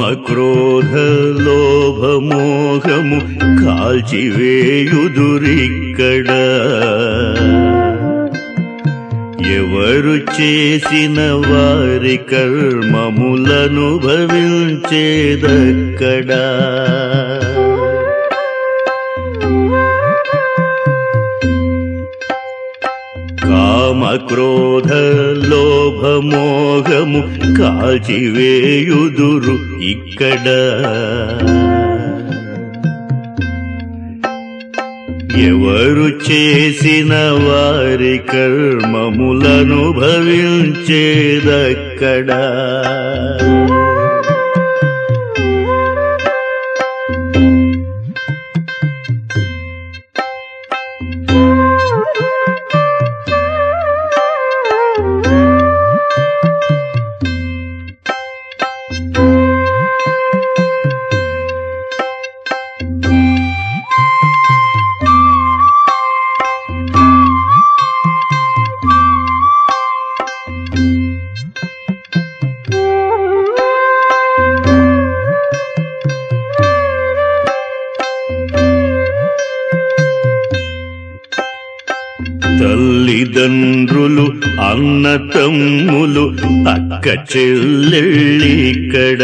క్రోధ లోభమోహము కాల్చివేయుదురిక్కడ ఎవరు చేసిన వారి కర్మములను భవించేదక్కడా కామ క్రోధ లోభమోహము కాల్చివేయుదురు ఇక్కడ ఎవరు చేసిన వారి కర్మములను భవించేదక్కడా తల్లిదండ్రులు అన్న తమ్ములు అక్క చెల్లెళ్ళిక్కడ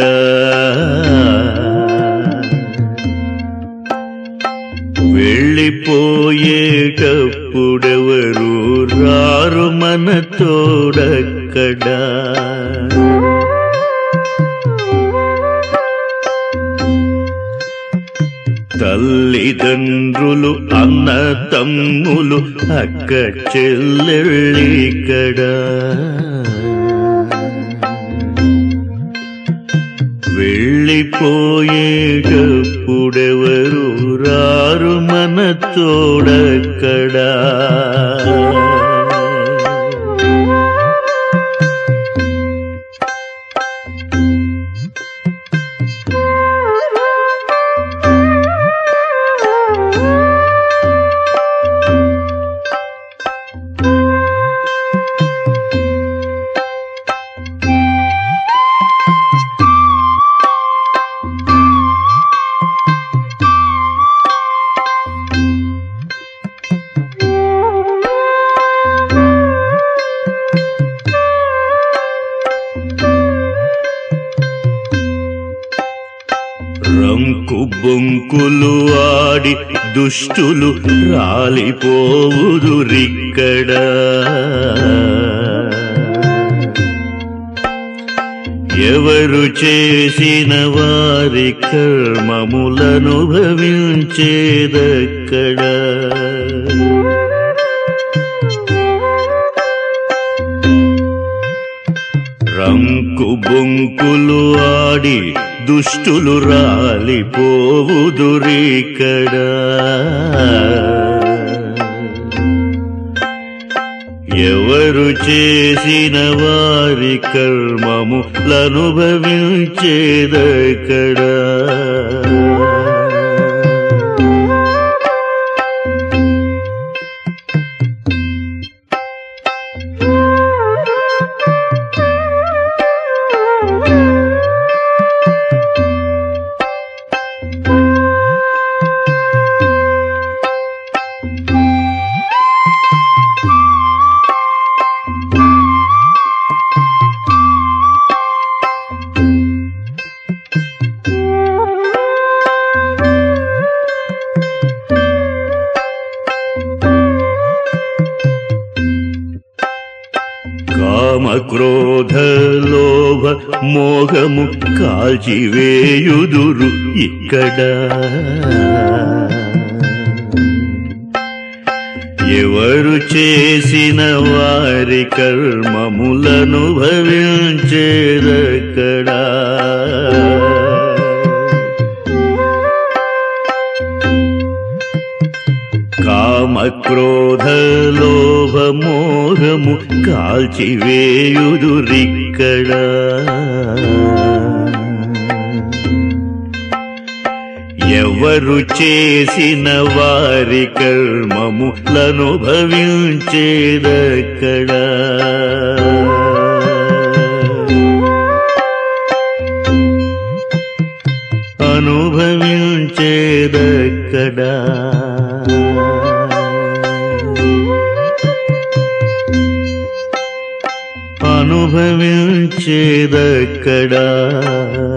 వెళ్ళిపోయేటప్పుడెవరు రారు మన తోడక్కడా తల్లిదండ్రులు అన్న తమ్ములు అక్క చెల్లెళ్ళిక్కడ వెళ్ళిపోయేటప్పుడెవరు రారు మన తోడక్కడా రంకు బొంకులు ఆడి దుష్టులు రాలిపోవుదురిక్కడ ఎవరు చేసిన వారి కర్మములను భవించేదక్కడా రంకు బొంకులు ఆడి దుష్టులు రాలిపోవుదురిక్కడ ఎవరు చేసిన వారి కర్మములనుభవించేదక్కడా కామ క్రోధ లోభ మోహము కాల్చివేయుదురు ఇక్కడ ఎవరు చేసిన వారి కర్మములను భవించేదక్కడా కామ క్రోధ లోభ మోహము కాల్చివేయుదురిక్కడ ఎవరు చేసిన వారి కర్మములను భవించేదక్కడా అనుభవించేదక్కడా అనుభవించేదక్కడా